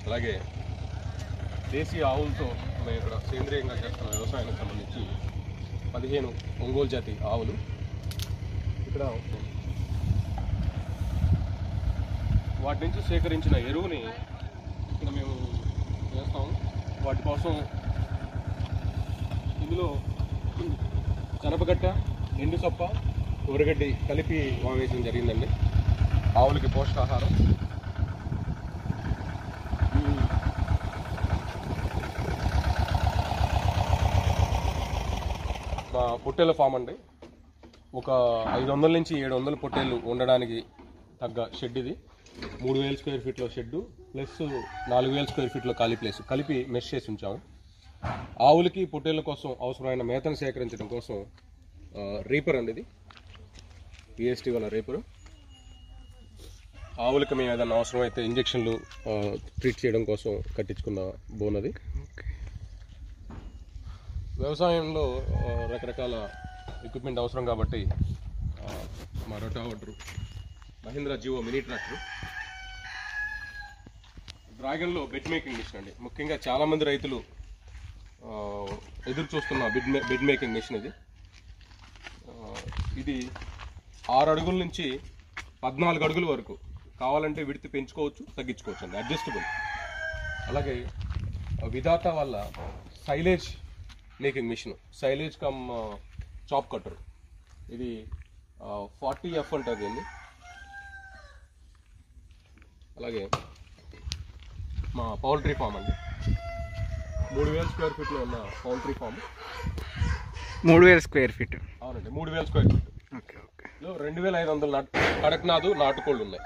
అలాగే దేశీయ ఆవులతో మేము ఇక్కడ సేంద్రియంగా చేస్తున్న వ్యవసాయానికి సంబంధించి పదిహేను ఒంగోలు జాతి ఆవులు ఇక్కడ వాటి నుంచి సేకరించిన ఎరువుని ఇక్కడ మేము వేస్తాం వాటి కోసం ఇందులో చనపగట్ట ఎండు సొప్ప ఊరగడ్డి కలిపి వేయడం జరిగిందండి ఆవులకి పోషకాహారం మా పొట్టేల ఫామ్ అండి ఒక ఐదు వందల నుంచి ఏడు వందల పొట్టేళ్ళు ఉండడానికి తగ్గ షెడ్ ఇది మూడు వేల స్క్వేర్ ఫీట్లో షెడ్ ప్లస్ నాలుగు వేల స్క్వేర్ ఫీట్లో ఖాళీ ప్లేస్ కలిపి మెష్ చేసి ఉంచాము ఆవులకి పొట్టేళ్ళ కోసం అవసరమైన మేతను సేకరించడం కోసం ఆ, రీపర్ అండి ఇది పిఎస్టీ వాళ్ళ రీపర్ ఆవులకి మేము ఏదైనా అవసరం అయితే ఇంజక్షన్లు ఆ, ట్రీట్ చేయడం కోసం కట్టించుకున్న బోన్ అది వ్యవసాయంలో ఆ, రకరకాల ఎక్విప్మెంట్ అవసరం కాబట్టి ఆ, మా rotavator Mahindra Jivo mini tractor డ్రాగన్లో బెడ్ మేకింగ్ మిషన్ అండి ముఖ్యంగా చాలామంది రైతులు ఆ, ఎదురు చూస్తున్న బెడ్ మే బెడ్ మేకింగ్ మిషన్ ఇది ఆ, ఇది ఆరు అడుగుల నుంచి పద్నాలుగు అడుగుల వరకు కావాలంటే విడితి పెంచుకోవచ్చు తగ్గించుకోవచ్చు అండి అడ్జస్టబుల్ అలాగే విధాత వల్ల silage making machine silage cum chaff cutter ఇది ఫార్టీ ఎఫ్ ఉంటుంది అండి అలాగే మా పౌల్ట్రీ ఫామ్ అండి మూడు వేల స్క్వేర్ ఫీట్లో ఉన్న పౌల్ట్రీ ఫామ్ మూడు వేల స్క్వేర్ ఫీట్ అవునండి మూడు వేల స్క్వేర్ ఫీట్ ఓకే ఓకే లో రెండు వేల ఐదు వందల నాటు కడక్నాథు నాటుకోళ్ళు ఉన్నాయి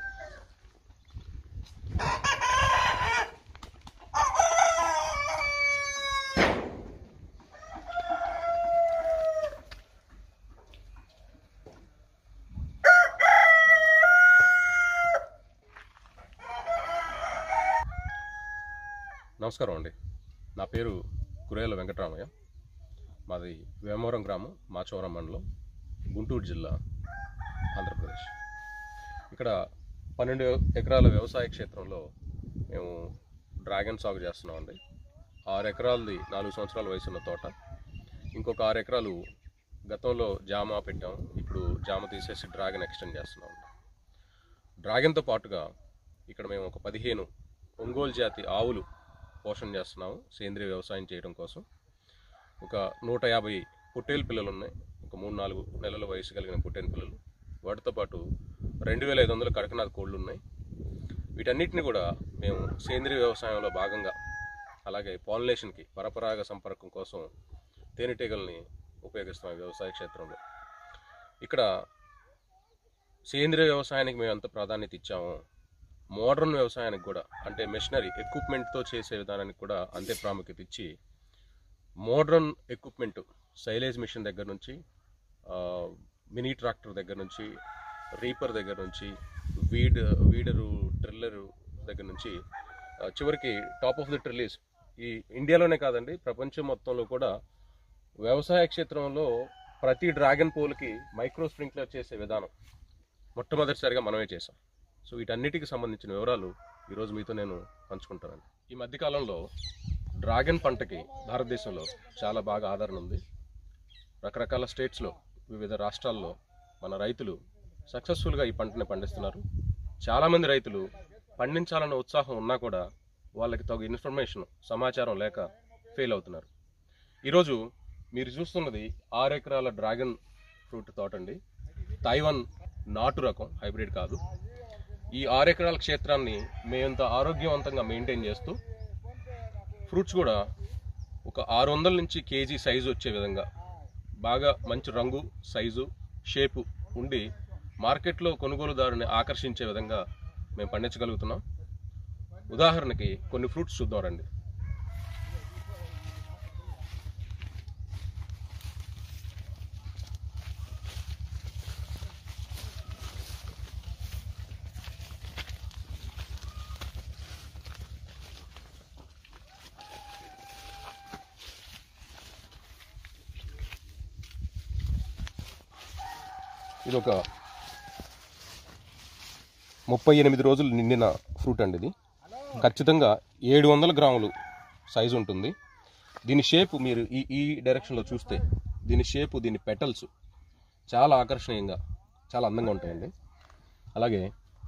నమస్కారం అండి నా పేరు కురేల వెంకటరామయ్య మాది వేమవరం గ్రామం మాచవరం మండలం గుంటూరు జిల్లా ఆంధ్రప్రదేశ్ ఇక్కడ పన్నెండు ఎకరాల వ్యవసాయ క్షేత్రంలో మేము డ్రాగన్ సాగు చేస్తున్నామండి ఆరు ఎకరాలది నాలుగు సంవత్సరాల వయసు ఉన్న తోట ఇంకొక ఆరు ఎకరాలు గతంలో జామ పెట్టాం ఇప్పుడు జామ తీసేసి డ్రాగన్ ఎక్స్టెండ్ చేస్తున్నాం డ్రాగన్తో పాటుగా ఇక్కడ మేము ఒక పదిహేను ఒంగోలు జాతి ఆవులు పోషణ చేస్తున్నాము సేంద్రియ వ్యవసాయం చేయడం కోసం ఒక నూట యాభై పొట్టేలు పిల్లలు ఉన్నాయి ఒక మూడు నాలుగు నెలల వయసు కలిగిన పొట్టేలు పిల్లలు వాటితో పాటు రెండు వేల ఐదు వందల కడకనాథ్ కోళ్ళు ఉన్నాయి వీటన్నిటిని కూడా మేము సేంద్రియ వ్యవసాయంలో భాగంగా అలాగే పాలినేషన్కి పరపరాగ సంపర్కం కోసం తేనెటీగల్ని ఉపయోగిస్తాం ఈ వ్యవసాయ క్షేత్రంలో ఇక్కడ సేంద్రియ వ్యవసాయానికి మేము ఎంత ప్రాధాన్యత ఇచ్చామో మోడర్న్ వ్యవసాయానికి కూడా అంటే మెషినరీ ఎక్విప్మెంట్తో చేసే విధానానికి కూడా అంతే ప్రాముఖ్యత ఇచ్చి మోడ్రన్ ఎక్విప్మెంట్ సైలేజ్ మిషన్ దగ్గర నుంచి ఆ, మినీ ట్రాక్టర్ దగ్గర నుంచి రీపర్ దగ్గర నుంచి వీడ్ వీడరు డ్రిల్లరు దగ్గర నుంచి ఆ, చివరికి టాప్ ఆఫ్ ది ట్రిల్లీస్ ఈ ఇండియాలోనే కాదండి ప్రపంచం మొత్తంలో కూడా వ్యవసాయ క్షేత్రంలో ప్రతి డ్రాగన్ పోల్కి మైక్రో స్ప్రింక్లర్ చేసే విధానం మొట్టమొదటిసారిగా మనమే చేసాం సో వీటన్నిటికి సంబంధించిన వివరాలు ఈరోజు మీతో నేను పంచుకుంటానండి ఈ మధ్యకాలంలో డ్రాగన్ పంటకి భారతదేశంలో చాలా బాగా ఆదరణ ఉంది రకరకాల స్టేట్స్లో వివిధ రాష్ట్రాల్లో మన రైతులు సక్సెస్ఫుల్గా ఈ పంటని పండిస్తున్నారు చాలామంది రైతులు పండించాలన్న ఉత్సాహం ఉన్నా కూడా వాళ్ళకి తగు ఇన్ఫర్మేషన్ సమాచారం లేక ఫెయిల్ అవుతున్నారు ఈరోజు మీరు చూస్తున్నది ఆరు ఎకరాల డ్రాగన్ ఫ్రూట్ తోట అండి తైవాన్ నాటు రకం హైబ్రిడ్ కాదు ఈ ఆరు ఎకరాల క్షేత్రాన్ని మేమంత ఆరోగ్యవంతంగా మెయింటైన్ చేస్తూ ఫ్రూట్స్ కూడా ఒక ఆరు వందల నుంచి కేజీ సైజు వచ్చే విధంగా బాగా మంచి రంగు సైజు షేపు ఉండి మార్కెట్లో కొనుగోలుదారుని ఆకర్షించే విధంగా మేము పండించగలుగుతున్నాం ఉదాహరణకి కొన్ని ఫ్రూట్స్ చూద్దాం రండి ఇది ఒక ముప్పై ఎనిమిది రోజులు నిండిన ఫ్రూట్ అండి ఇది ఖచ్చితంగా ఏడు వందల గ్రాములు సైజు ఉంటుంది దీని షేపు మీరు ఈ ఈ డైరెక్షన్లో చూస్తే దీని షేపు దీని పెటల్స్ చాలా ఆకర్షణీయంగా చాలా అందంగా ఉంటాయండి అలాగే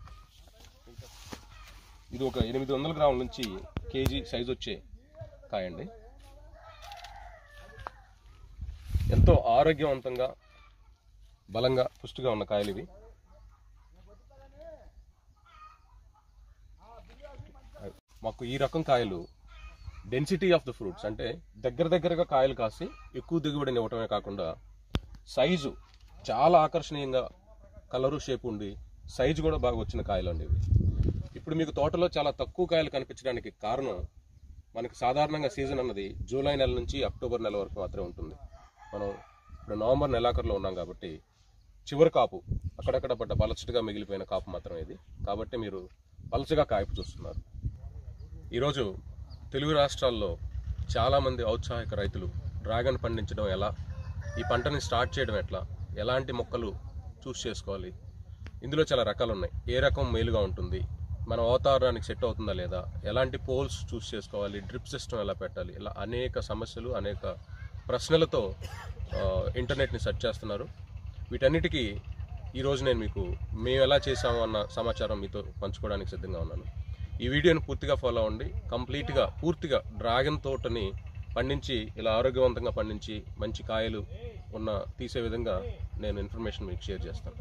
ఇది ఒక ఎనిమిది వందల గ్రాముల నుంచి కేజీ సైజు వచ్చే కాయండి ఎంతో ఆరోగ్యవంతంగా బలంగా పుష్టిగా ఉన్న కాయలు ఇవి మాకు ఈ రకం కాయలు డెన్సిటీ ఆఫ్ ద ఫ్రూట్స్ అంటే దగ్గర దగ్గరగా కాయలు కాసి ఎక్కువ దిగుబడిని ఇవ్వటమే కాకుండా సైజు చాలా ఆకర్షణీయంగా కలరు షేప్ ఉండి సైజు కూడా బాగా వచ్చిన కాయలు అండి ఇవి ఇప్పుడు మీకు తోటలో చాలా తక్కువ కాయలు కనిపించడానికి కారణం మనకి సాధారణంగా సీజన్ అన్నది జూలై నెల నుంచి అక్టోబర్ నెల వరకు మాత్రమే ఉంటుంది మనం ఇప్పుడు నవంబర్ నెలాఖరులో ఉన్నాం కాబట్టి చివరి కాపు అక్కడక్కడ పడ్డ పలచటిగా మిగిలిపోయిన కాపు మాత్రం ఇది కాబట్టి మీరు పలచగా కాయపు చూస్తున్నారు ఈరోజు తెలుగు రాష్ట్రాల్లో చాలామంది ఔత్సాహిక రైతులు డ్రాగన్ పండించడం ఎలా ఈ పంటని స్టార్ట్ చేయడం ఎట్లా ఎలాంటి మొక్కలు చూస్ చేసుకోవాలి ఇందులో చాలా రకాలు ఉన్నాయి ఏ రకం మేలుగా ఉంటుంది మన వాతావరణానికి సెట్ అవుతుందా లేదా ఎలాంటి పోల్స్ చూస్ చేసుకోవాలి డ్రిప్ సిస్టమ్ ఎలా పెట్టాలి ఇలా అనేక సమస్యలు అనేక ప్రశ్నలతో ఆ, ఇంటర్నెట్ని సెర్చ్ చేస్తున్నారు వీటన్నిటికీ ఈరోజు నేను మీకు మేము ఎలా చేసాము అన్న సమాచారం మీతో పంచుకోవడానికి సిద్ధంగా ఉన్నాను ఈ వీడియోని పూర్తిగా ఫాలో అవ్వండి కంప్లీట్గా పూర్తిగా డ్రాగన్ తోటని పండించి ఇలా ఆరోగ్యవంతంగా పండించి మంచి కాయలు ఉన్న తీసే విధంగా నేను ఇన్ఫర్మేషన్ మీకు షేర్ చేస్తాను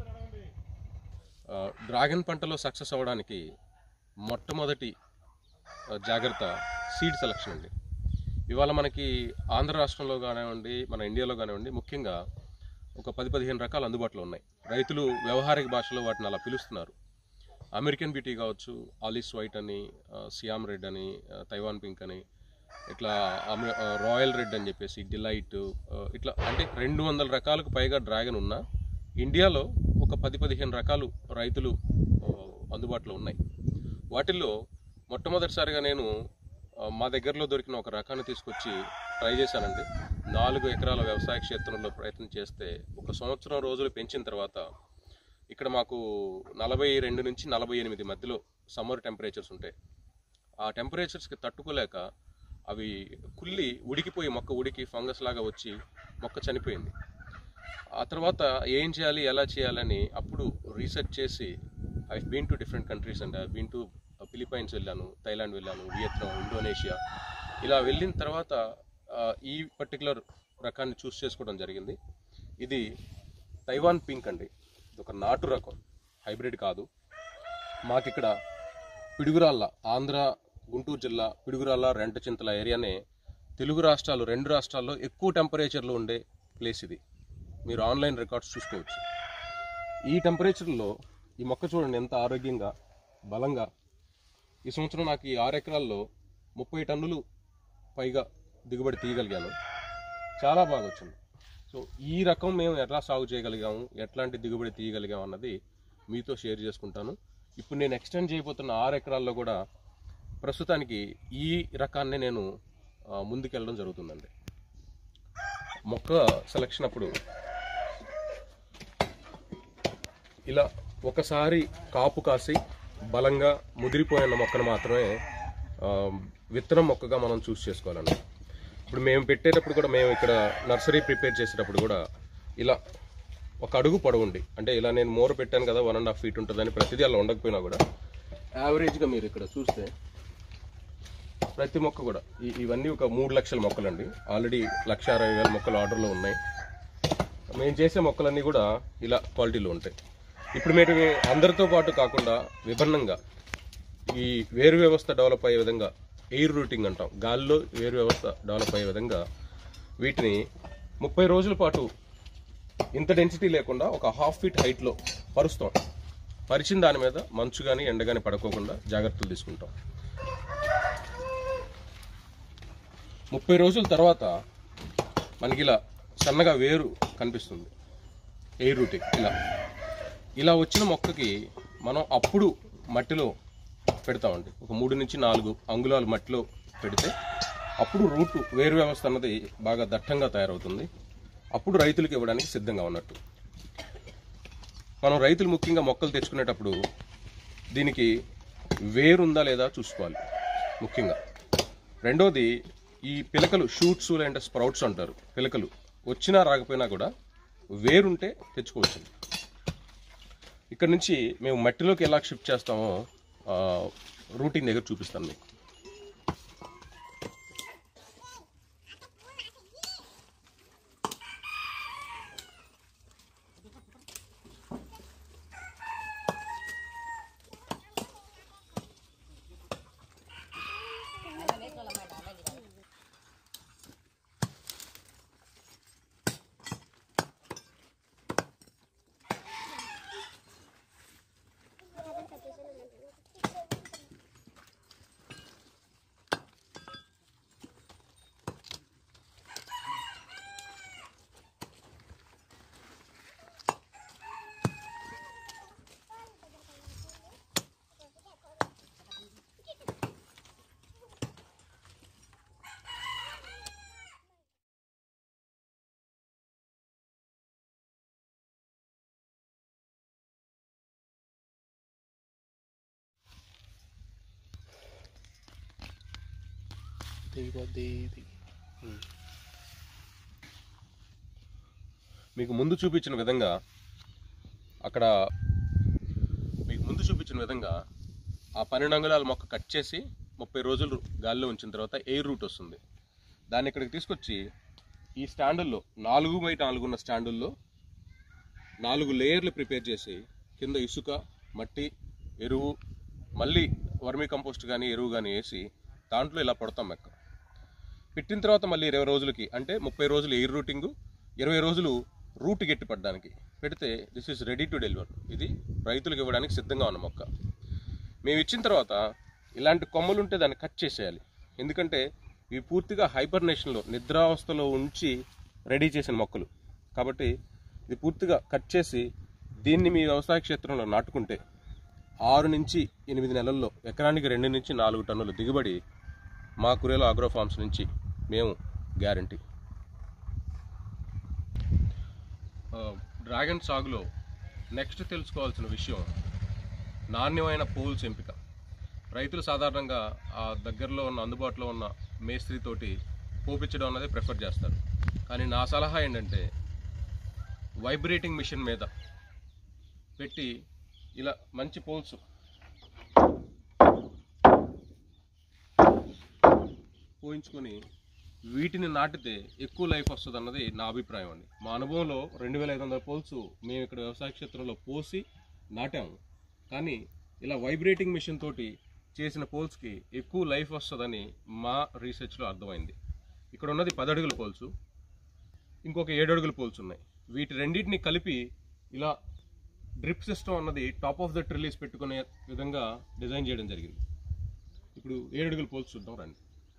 ఆ, డ్రాగన్ పంటలో సక్సెస్ అవ్వడానికి మొట్టమొదటి ఆ, జాగ్రత్త సీడ్ సెలక్షన్ అండి ఇవాళ మనకి ఆంధ్ర రాష్ట్రంలో కానివ్వండి మన ఇండియాలో కానివ్వండి ముఖ్యంగా ఒక పది పదిహేను రకాలు అందుబాటులో ఉన్నాయి రైతులు వ్యవహారిక భాషలో వాటిని అలా పిలుస్తున్నారు అమెరికన్ బ్యూటీ కావచ్చు ఆలిస్ వైట్ అని ఆ, సియామ్ రెడ్ అని ఆ, తైవాన్ పింక్ అని ఇట్లా అమె- ఆ, రాయల్ రెడ్ అని చెప్పేసి డిలైట్ ఆ, ఇట్లా అంటే రెండు వందల రకాలకు పైగా డ్రాగన్ ఉన్నా ఇండియాలో ఒక పది పదిహేను రకాలు రైతులు ఆ, అందుబాటులో ఉన్నాయి వాటిల్లో మొట్టమొదటిసారిగా నేను ఆ, మా దగ్గరలో దొరికిన ఒక రకాన్ని తీసుకొచ్చి ట్రై చేశానండి నాలుగు ఎకరాల వ్యవసాయ క్షేత్రంలో ప్రయత్నం చేస్తే ఒక సంవత్సరం రోజులు పెంచిన తర్వాత ఇక్కడ మాకు నలభై రెండు నుంచి నలభై ఎనిమిది మధ్యలో సమ్మర్ టెంపరేచర్స్ ఉంటాయి ఆ టెంపరేచర్స్కి తట్టుకోలేక అవి కుళ్ళి ఉడికిపోయి మొక్క ఉడికి ఫంగస్ లాగా వచ్చి మొక్క చనిపోయింది ఆ తర్వాత ఏం చేయాలి ఎలా చేయాలని అప్పుడు రీసెర్చ్ చేసి I been to different countries and I been to Philippines వెళ్ళాను థైలాండ్ వెళ్ళాను వియత్నాం ఇండోనేషియా ఇలా వెళ్ళిన తర్వాత ఆ, ఈ పర్టికులర్ రకాన్ని చూస్ చేసుకోవడం జరిగింది ఇది తైవాన్ పింక్ అండి ఇది ఒక నాటు రకం హైబ్రిడ్ కాదు మాకు ఇక్కడ పిడుగురాళ్ళ ఆంధ్ర గుంటూరు జిల్లా పిడుగురాళ్ళ రెంటచింతల ఏరియానే తెలుగు రాష్ట్రాలు రెండు రాష్ట్రాల్లో ఎక్కువ టెంపరేచర్లో ఉండే ప్లేస్ ఇది మీరు ఆన్లైన్ రికార్డ్స్ చూసుకోవచ్చు ఈ టెంపరేచర్లో ఈ మొక్క చూడండి ఎంత ఆరోగ్యంగా బలంగా ఈ సంవత్సరం నాకు ఈ ఆరు ఎకరాల్లో ముప్పై టన్నులు పైగా దిగుబడి తీయగలిగాను చాలా బాగా వచ్చింది సో ఈ రకం మేము ఎట్లా సాగు చేయగలిగాము ఎట్లాంటి దిగుబడి తీయగలిగాము అన్నది మీతో షేర్ చేసుకుంటాను ఇప్పుడు నేను ఎక్స్టెండ్ చేయబోతున్న ఆరు ఎకరాల్లో కూడా ప్రస్తుతానికి ఈ రకాన్ని నేను ఆ, ముందుకెళ్ళడం జరుగుతుందండి మొక్క సెలక్షన్ అప్పుడు ఇలా ఒకసారి కాపు కాసి బలంగా ముదిరిపోయిన మొక్కను మాత్రమే ఆ, విత్తనం మొక్కగా మనం చూస్ చేసుకోవాలండి ఇప్పుడు మేము పెట్టేటప్పుడు కూడా మేము ఇక్కడ నర్సరీ ప్రిపేర్ చేసేటప్పుడు కూడా ఇలా ఒక అడుగు పొడవుండి అంటే ఇలా నేను మోర పెట్టాను కదా వన్ అండ్ హాఫ్ ఫీట్ ఉంటుందని ప్రతిదీ అలా ఉండకపోయినా కూడా యావరేజ్గా మీరు ఇక్కడ చూస్తే ప్రతి మొక్క కూడా ఈ- ఇవన్నీ ఒక మూడు లక్షల మొక్కలండి ఆల్రెడీ లక్ష అరవై వేల మొక్కలు ఆర్డర్లో ఉన్నాయి మేము చేసే మొక్కలన్నీ కూడా ఇలా క్వాలిటీలో ఉంటాయి ఇప్పుడు మీరు అందరితో పాటు కాకుండా విభిన్నంగా ఈ వేరు వ్యవస్థ డెవలప్ అయ్యే విధంగా ఎయిర్ రూటింగ్ అంటాం గాలిలో వేరు వ్యవస్థ డెవలప్ అయ్యే విధంగా వీటిని ముప్పై రోజుల పాటు ఇంత డెన్సిటీ లేకుండా ఒక హాఫ్ ఫీట్ హైట్లో పరుస్తాం పరిచిన దాని మీద మంచు కానీ ఎండ కానీ పడుకోకుండా జాగ్రత్తలు తీసుకుంటాం ముప్పై రోజుల తర్వాత మనకి ఇలా సన్నగా వేరు కనిపిస్తుంది ఎయిర్ రూటింగ్ ఇలా ఇలా వచ్చిన మొక్కకి మనం అప్పుడు మట్టిలో పెడతామండి ఒక మూడు నుంచి నాలుగు అంగుళాలు మట్టిలో పెడితే అప్పుడు రూట్ వేరు వ్యవస్థ అన్నది బాగా దట్టంగా తయారవుతుంది అప్పుడు రైతులకు ఇవ్వడానికి సిద్ధంగా ఉన్నట్టు మనం రైతులు ముఖ్యంగా మొక్కలు తెచ్చుకునేటప్పుడు దీనికి వేరుందా లేదా చూసుకోవాలి ముఖ్యంగా రెండోది ఈ పిలకలు షూట్స్ లేదంటే స్ప్రౌట్స్ అంటారు పిలకలు వచ్చినా రాకపోయినా కూడా వేరుంటే తెచ్చుకోవచ్చు ఇక్కడ నుంచి మేము మట్టిలోకి ఎలా షిఫ్ట్ చేస్తామో రూటింగ్ దగ్గర చూపిస్తాను మీకు మీకు ముందు చూపించిన విధంగా అక్కడ మీకు ముందు చూపించిన విధంగా ఆ పన్నెండు అంగుళాల మొక్క కట్ చేసి ముప్పై రోజులు గాలిలో ఉంచిన తర్వాత ఎయిర్ రూట్ వస్తుంది దాన్ని ఇక్కడికి తీసుకొచ్చి ఈ స్టాండుల్లో నాలుగు బై నాలుగు ఉన్న స్టాండుల్లో నాలుగు లేయర్లు ప్రిపేర్ చేసి కింద ఇసుక మట్టి ఎరువు మళ్ళీ వర్మీ కంపోస్ట్ కానీ ఎరువు కానీ వేసి దాంట్లో ఇలా పడతాం మెక్క పెట్టిన తర్వాత మళ్ళీ ఇరవై రోజులకి అంటే ముప్పై రోజులు ఎయిర్ రూటింగ్ ఇరవై రోజులు రూట్ గట్టి పడడానికి పెడితే this is ready to deliver ఇది రైతులకు ఇవ్వడానికి సిద్ధంగా ఉన్న మొక్క మేము ఇచ్చిన తర్వాత ఇలాంటి కొమ్మలు ఉంటే దాన్ని కట్ చేసేయాలి ఎందుకంటే ఇవి పూర్తిగా హైబర్నేషన్లో నిద్రావస్థలో ఉంచి రెడీ చేసిన మొక్కలు కాబట్టి ఇది పూర్తిగా కట్ చేసి దీన్ని మీ వ్యవసాయ క్షేత్రంలో నాటుకుంటే ఆరు నుంచి ఎనిమిది నెలల్లో ఎకరానికి రెండు నుంచి నాలుగు టన్నుల దిగుబడి మా కురేలో ఆగ్రో ఫార్మ్స్ నుంచి మేము గ్యారంటీ డ్రాగన్ సాగులో నెక్స్ట్ తెలుసుకోవాల్సిన విషయం నాణ్యమైన పూల్స్ ఎంపిక రైతులు సాధారణంగా ఆ దగ్గరలో ఉన్న అందుబాటులో ఉన్న మేస్త్రితోటి పోపించడం అన్నది ప్రిఫర్ చేస్తారు కానీ నా సలహా ఏంటంటే వైబ్రేటింగ్ మిషన్ మీద పెట్టి ఇలా మంచి పోల్స్ పోయించుకొని వీటిని నాటితే ఎక్కువ లైఫ్ వస్తుంది అన్నది నా అభిప్రాయం అండి మా అనుభవంలో రెండు వేల ఐదు వందల పోల్స్ మేము ఇక్కడ వ్యవసాయ క్షేత్రంలో పోసి నాటాము కానీ ఇలా వైబ్రేటింగ్ మిషన్ తోటి చేసిన పోల్స్కి ఎక్కువ లైఫ్ వస్తుందని మా రీసెర్చ్లో అర్థమైంది ఇక్కడ ఉన్నది పది అడుగుల పోల్సు ఇంకొక ఏడు అడుగుల పోల్స్ ఉన్నాయి వీటి రెండింటిని కలిపి ఇలా డ్రిప్ సిస్టమ్ అన్నది టాప్ ఆఫ్ ద ట్రిల్లీస్ పెట్టుకునే విధంగా డిజైన్ చేయడం జరిగింది ఇప్పుడు ఏడు అడుగుల పోల్స్ చూద్దాం రండి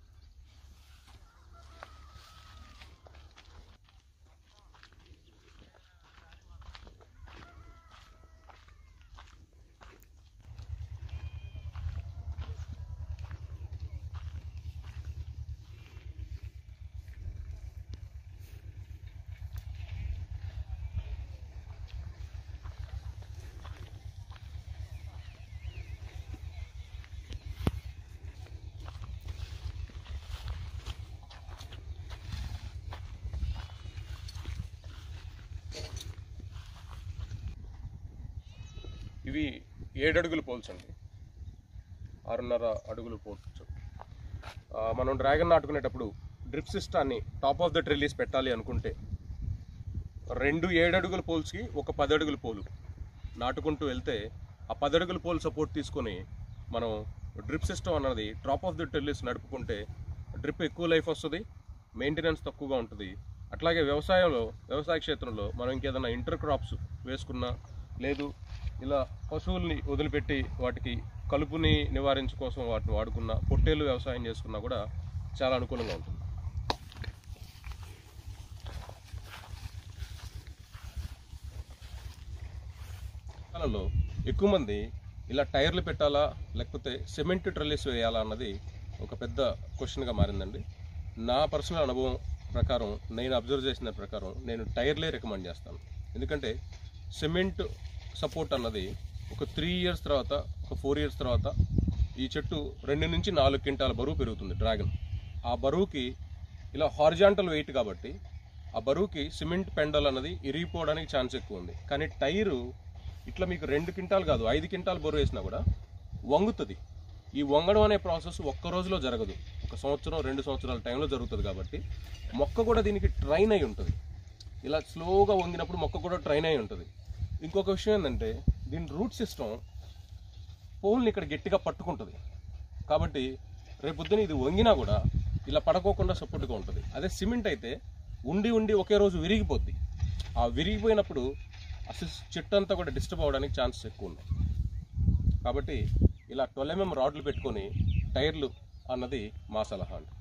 ఇవి ఏడు అడుగుల పోల్స్ అండి ఆరున్నర అడుగుల పోల్స్ ఆ, మనం డ్రాగన్ నాటుకునేటప్పుడు డ్రిప్ సిస్టాన్ని టాప్ ఆఫ్ ద ట్రిల్లీస్ పెట్టాలి అనుకుంటే రెండు ఏడు అడుగుల పోల్స్కి ఒక పది అడుగుల పోలు నాటుకుంటూ వెళ్తే ఆ పది అడుగుల పోల్ సపోర్ట్ తీసుకొని మనం డ్రిప్ సిస్టమ్ అన్నది టాప్ ఆఫ్ ద ట్రిల్లీస్ నడుపుకుంటే డ్రిప్ ఎక్కువ లైఫ్ వస్తుంది మెయింటెనెన్స్ తక్కువగా ఉంటుంది అట్లాగే వ్యవసాయంలో వ్యవసాయ క్షేత్రంలో మనం ఇంకేదైనా ఇంటర్ క్రాప్స్ వేసుకున్నా లేదు ఇలా పశువుల్ని వదిలిపెట్టి వాటికి కలుపుని నివారించు కోసం వాటిని వాడుకున్న పొట్టేలు వ్యవసాయం చేసుకున్నా కూడా చాలా అనుకూలంగా ఉంటుంది కాలంలో ఎక్కువ మంది ఇలా టైర్లు పెట్టాలా లేకపోతే సిమెంట్ ట్రల్లీస్ వేయాలా అన్నది ఒక పెద్ద క్వశ్చన్గా మారిందండి నా పర్సనల్ అనుభవం ప్రకారం నేను అబ్జర్వ్ చేసిన ప్రకారం నేను టైర్లే రికమెండ్ చేస్తాను ఎందుకంటే సిమెంట్ సపోర్ట్ అన్నది ఒక త్రీ ఇయర్స్ తర్వాత ఒక ఫోర్ ఇయర్స్ తర్వాత ఈ చెట్టు రెండు నుంచి నాలుగు క్వింటాల బరువు పెరుగుతుంది డ్రాగన్ ఆ బరువుకి ఇలా హారిజాంటల్ వెయిట్ కాబట్టి ఆ బరువుకి సిమెంట్ పెండల్ అన్నది ఇరిగిపోవడానికి ఛాన్స్ ఎక్కువ ఉంది కానీ టైరు ఇట్లా మీకు రెండు క్వింటాలు కాదు ఐదు క్వింటాల్ బరువు వేసినా కూడా వంగుతుంది ఈ వంగడం అనే ప్రాసెస్ ఒక్క రోజులో జరగదు ఒక సంవత్సరం రెండు సంవత్సరాల టైంలో జరుగుతుంది కాబట్టి మొక్క కూడా దీనికి ట్రైన్ అయి ఉంటుంది ఇలా స్లోగా వంగినప్పుడు మొక్క కూడా ట్రైన్ అయి ఉంటుంది ఇంకొక విషయం ఏంటంటే దీని రూట్ సిస్టమ్ పోల్ని ఇక్కడ గట్టిగా పట్టుకుంటుంది కాబట్టి రేపొద్దున ఇది వంగినా కూడా ఇలా పడకోకుండా సపోర్ట్గా ఉంటుంది అదే సిమెంట్ అయితే ఉండి ఉండి ఒకే రోజు విరిగిపోద్ది ఆ విరిగిపోయినప్పుడు అసలు చెట్టు అంతా కూడా డిస్టర్బ్ అవ్వడానికి ఛాన్సెస్ ఎక్కువ ఉన్నాయి కాబట్టి ఇలా ట్వెల్వ్ ఎంఎం రాడ్లు పెట్టుకొని టైర్లు అన్నది మా సలహా అండి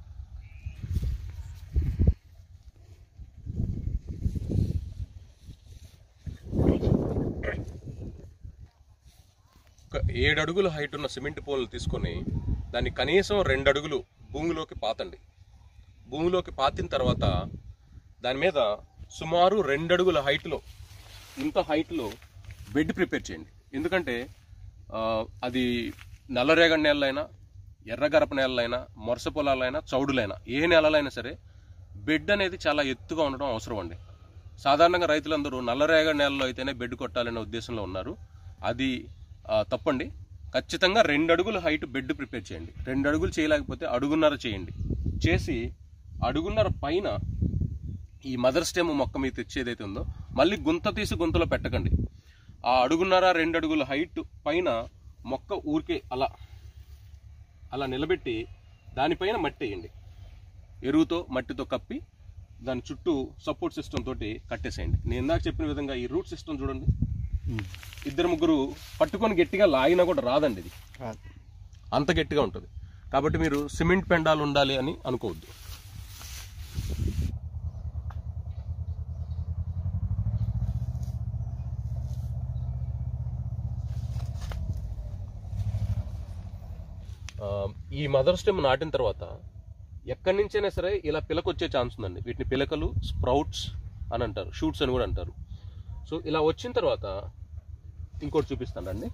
ఒక ఏడు అడుగుల హైట్ ఉన్న సిమెంట్ పోల్ని తీసుకొని దాన్ని కనీసం రెండు అడుగులు భూమిలోకి పాతండి భూమిలోకి పాతిన తర్వాత దాని మీద సుమారు రెండు అడుగుల హైట్లో ఇంత హైట్లో బెడ్ ప్రిపేర్ చేయండి ఎందుకంటే ఆ, అది నల్లరేగడి నేలలైనా ఎర్రగరప నేలలైనా మొరస పొలాలైనా చౌడులైనా ఏ నేలలైనా సరే బెడ్ అనేది చాలా ఎత్తుగా ఉండడం అవసరం అండి సాధారణంగా రైతులందరూ నల్లరేగడి నేలలో అయితేనే బెడ్ కొట్టాలనే ఉద్దేశంలో ఉన్నారు అది ఆ, తప్పండి ఖచ్చితంగా రెండు అడుగుల హైట్ బెడ్ ప్రిపేర్ చేయండి రెండు అడుగులు చేయలేకపోతే అడుగున్నర చేయండి చేసి అడుగున్నర పైన ఈ మదర్ స్టెమ్ మొక్క మీద తెచ్చి ఏదైతే ఉందో మళ్ళీ గుంత తీసి గుంతలో పెట్టకండి ఆ అడుగున్నర రెండు అడుగుల హైట్ పైన మొక్క ఊరికే అలా అలా నిలబెట్టి దానిపైన మట్టి వేయండి ఎరువుతో మట్టితో కప్పి దాని చుట్టూ సపోర్ట్ సిస్టమ్ తోటి కట్టేసేయండి నేను ఇందాక చెప్పిన విధంగా ఈ రూట్ సిస్టమ్ చూడండి ఇద్దరు ముగ్గురు పట్టుకొని గట్టిగా లాగినా కూడా రాదండి ఇది అంత గట్టిగా ఉంటుంది కాబట్టి మీరు సిమెంట్ పెండాలు ఉండాలి అని అనుకోవద్దు ఆ, ఈ మదర్ స్టెమ్ నాటిన తర్వాత ఎక్కడి నుంచైనా సరే ఇలా పిలక వచ్చే ఛాన్స్ ఉందండి వీటిని పిలకలు స్ప్రౌట్స్ అని అంటారు షూట్స్ అని కూడా అంటారు సో ఇలా వచ్చిన తర్వాత ఇంకోటి చూపిస్తానండి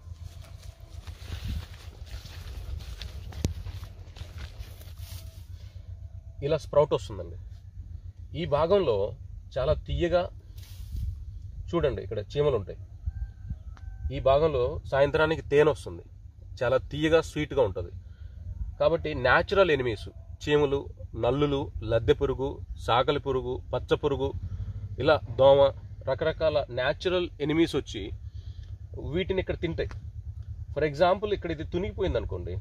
ఇలా స్ప్రౌట్ వస్తుందండి ఈ భాగంలో చాలా తీయగా చూడండి ఇక్కడ చీమలు ఉంటాయి ఈ భాగంలో సాయంత్రానికి తేనె వస్తుంది చాలా తీయగా స్వీట్గా ఉంటుంది కాబట్టి న్యాచురల్ ఎనిమీస్ చీమలు నల్లులు లద్దె పురుగు సాకలి పురుగు పచ్చ పురుగు ఇలా దోమ రకరకాల న్యాచురల్ ఎనిమీస్ వచ్చి వీటిని ఇక్కడ తింటాయి ఫర్ ఎగ్జాంపుల్ ఇక్కడ ఇది తునిగిపోయింది అనుకోండి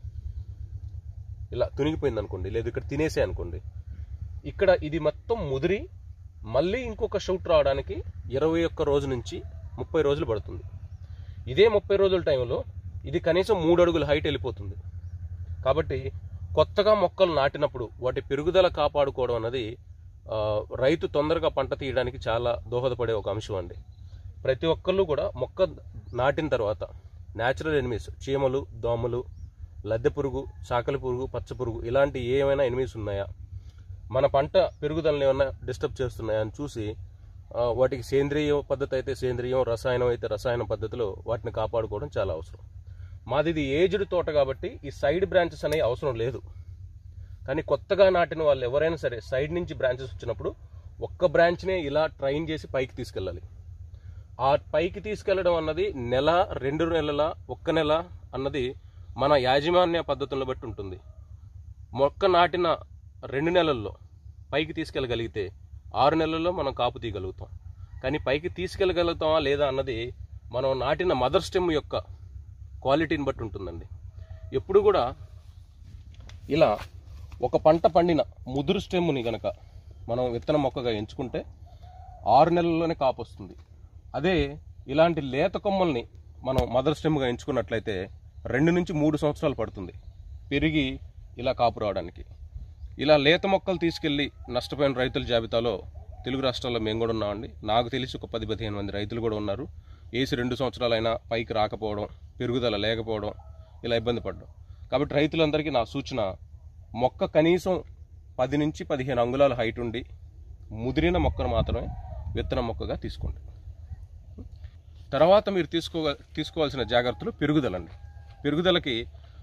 ఇలా తునిగిపోయింది అనుకోండి లేదు ఇక్కడ తినేసే అనుకోండి ఇక్కడ ఇది మొత్తం ముదిరి మళ్ళీ ఇంకొక షూట్ రావడానికి ఇరవై ఒక్క రోజు నుంచి ముప్పై రోజులు పడుతుంది ఇదే ముప్పై రోజుల టైంలో ఇది కనీసం మూడు అడుగుల హైట్ వెళ్ళిపోతుంది కాబట్టి కొత్తగా మొక్కలు నాటినప్పుడు వాటి పెరుగుదల కాపాడుకోవడం అన్నది ఆ, రైతు తొందరగా పంట తీయడానికి చాలా దోహదపడే ఒక అంశం అండి ప్రతి ఒక్కళ్ళు కూడా మొక్క నాటిన తర్వాత న్యాచురల్ ఎనిమీస్ చీమలు దోమలు లద్దె పురుగు చాకలి పురుగు పచ్చ పురుగు ఇలాంటి ఏమైనా ఎనిమీస్ ఉన్నాయా మన పంట పెరుగుదలని ఏమైనా డిస్టర్బ్ చేస్తున్నాయా అని చూసి ఆ, వాటికి సేంద్రియ పద్ధతి అయితే సేంద్రియం రసాయనం అయితే రసాయన పద్ధతిలో వాటిని కాపాడుకోవడం చాలా అవసరం మాది ఇది ఏజ్డ్ తోట కాబట్టి ఈ సైడ్ బ్రాంచెస్ అనేవి అవసరం లేదు కానీ కొత్తగా నాటిన వాళ్ళు ఎవరైనా సరే సైడ్ నుంచి బ్రాంచెస్ వచ్చినప్పుడు ఒక్క బ్రాంచ్నే ఇలా ట్రైన్ చేసి పైకి తీసుకెళ్ళాలి ఆ పైకి తీసుకెళ్లడం అన్నది నెల రెండు నెలల ఒక్క నెల అన్నది మన యాజమాన్య పద్ధతులను బట్టి ఉంటుంది మొక్క నాటిన రెండు నెలల్లో పైకి తీసుకెళ్ళగలిగితే ఆరు నెలల్లో మనం కాపు తీయగలుగుతాం కానీ పైకి తీసుకెళ్ళగలుగుతామా లేదా అన్నది మనం నాటిన మదర్ స్టెమ్ యొక్క క్వాలిటీని బట్టి ఉంటుందండి ఎప్పుడు కూడా ఇలా ఒక పంట పండిన ముదురు స్టెమ్ని గనక మనం విత్తన మొక్కగా ఎంచుకుంటే ఆరు నెలల్లోనే కాపు వస్తుంది అదే ఇలాంటి లేత కొమ్మల్ని మనం మదర్ స్టెమ్గా ఎంచుకున్నట్లయితే రెండు నుంచి మూడు సంవత్సరాలు పడుతుంది పెరిగి ఇలా కాపు రావడానికి ఇలా లేత మొక్కలు తీసుకెళ్ళి నష్టపోయిన రైతుల జాబితాలో తెలుగు రాష్ట్రాల్లో మేము కూడా ఉన్నామండి నాకు తెలిసి ఒక పది పదిహేను మంది రైతులు కూడా ఉన్నారు వేసి రెండు సంవత్సరాలైనా పైకి రాకపోవడం పెరుగుదల లేకపోవడం ఇలా ఇబ్బంది పడడం కాబట్టి రైతులందరికీ నా సూచన మొక్క కనీసం పది నుంచి పదిహేను అంగుళాల హైట్ ఉండి ముదిరిన మొక్కను మాత్రమే విత్తన మొక్కగా తీసుకోండి తర్వాత మీరు తీసుకో తీసుకోవాల్సిన జాగ్రత్తలు పెరుగుదలండి పెరుగుదలకి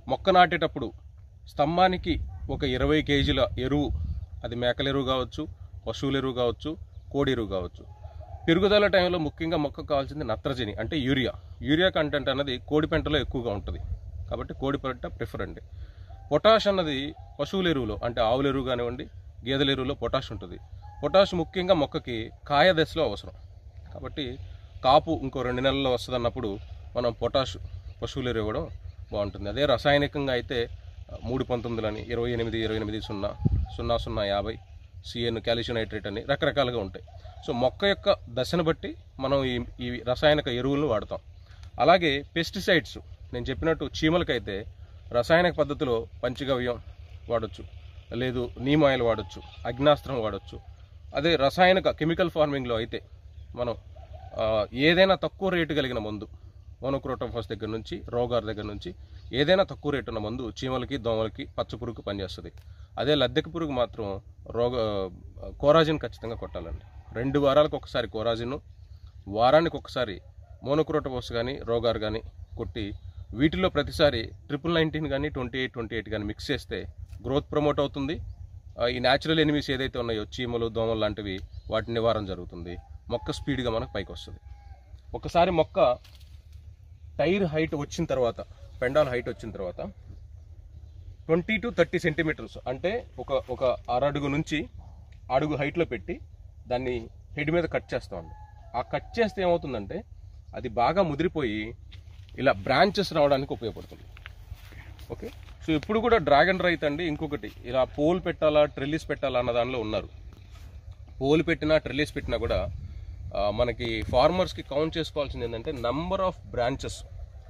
మొక్క నాటేటప్పుడు స్తంభానికి ఒక ఇరవై కేజీల ఎరువు అది మేకల ఎరువు కావచ్చు పశువుల ఎరువు కావచ్చు కోడి ఎరువు కావచ్చు పెరుగుదల టైంలో ముఖ్యంగా మొక్కకు కావాల్సింది నత్రజని అంటే యూరియా యూరియా కంటెంట్ అన్నది కోడి పెంటలో ఎక్కువగా ఉంటుంది కాబట్టి కోడి పెంట ప్రిఫర్ అండి పొటాష్ అన్నది పశువుల ఎరువులో అంటే ఆవుల ఎరువు కానివ్వండి గేదెల ఎరువులో పొటాష్ ఉంటుంది పొటాష్ ముఖ్యంగా మొక్కకి కాయ దశలో అవసరం కాబట్టి కాపు ఇంకో రెండు నెలల్లో వస్తుంది అన్నప్పుడు మనం పొటాష్ పశువుల ఎరువు ఇవ్వడం బాగుంటుంది అదే రసాయనికంగా అయితే ఆ, మూడు పంతొమ్మిదిలని ఇరవై ఎనిమిది ఇరవై ఎనిమిది సున్నా సున్నా సున్నా యాభై సిఎన్ కాల్షియం నైట్రేట్ అని రకరకాలుగా ఉంటాయి సో మొక్క యొక్క దశను బట్టి మనం ఈ ఈ రసాయనిక ఎరువులను వాడతాం అలాగే పెస్టిసైడ్స్ నేను చెప్పినట్టు చీమలకైతే రసాయనిక పద్ధతిలో పంచగవ్యం వాడొచ్చు లేదు నీమ్ ఆయిల్ వాడొచ్చు అగ్నాస్త్రం వాడొచ్చు అదే రసాయనిక కెమికల్ ఫార్మింగ్లో అయితే మనం ఆ, ఏదైనా తక్కువ రేటు కలిగిన మందు మోనోక్రోటోఫాస్ దగ్గర నుంచి రోగార్ దగ్గర నుంచి ఏదైనా తక్కువ రేటు ఉన్న మందు చీమలకి దోమలకి పచ్చ పురుగుకి పనిచేస్తుంది అదే లద్దెక పురుగు మాత్రం రోగ కోరాజిన్ ఖచ్చితంగా కొట్టాలండి రెండు వారాలకు ఒకసారి కోరాజిన్ వారానికి ఒకసారి మోనోక్రోటోఫాస్ కానీ రోగార్ కానీ కొట్టి వీటిలో ప్రతిసారి ట్రిపుల్ నైన్టీన్ కానీ ట్వంటీ ఎయిట్ ట్వంటీ ఎయిట్ కానీ మిక్స్ చేస్తే గ్రోత్ ప్రమోట్ అవుతుంది ఆ, ఈ న్యాచురల్ ఎనిమీస్ ఏదైతే ఉన్నాయో చీమలు దోమలు లాంటివి వాటి నివారణ జరుగుతుంది మొక్క స్పీడ్గా మనకు పైకి వస్తుంది ఒకసారి మొక్క టైర్ హైట్ వచ్చిన తర్వాత పెండాల్ హైట్ వచ్చిన తర్వాత ట్వంటీ టు థర్టీ సెంటీమీటర్స్ అంటే ఒక ఒక అరడుగు నుంచి అడుగు హైట్లో పెట్టి దాన్ని హెడ్ మీద కట్ చేస్తామండి ఆ కట్ చేస్తే ఏమవుతుందంటే అది బాగా ముదిరిపోయి ఇలా బ్రాంచెస్ రావడానికి ఉపయోగపడుతుంది ఓకే సో ఇప్పుడు కూడా డ్రాగన్ రైత్ అండి ఇంకొకటి ఇలా పోల్ పెట్టాలా ట్రెల్లిస్ పెట్టాలా అన్న దానిలో ఉన్నారు పోల్ పెట్టినా ట్రెల్లిస్ పెట్టినా కూడా ఆ, మనకి ఫార్మర్స్కి కౌంట్ చేసుకోవాల్సింది ఏంటంటే number of branches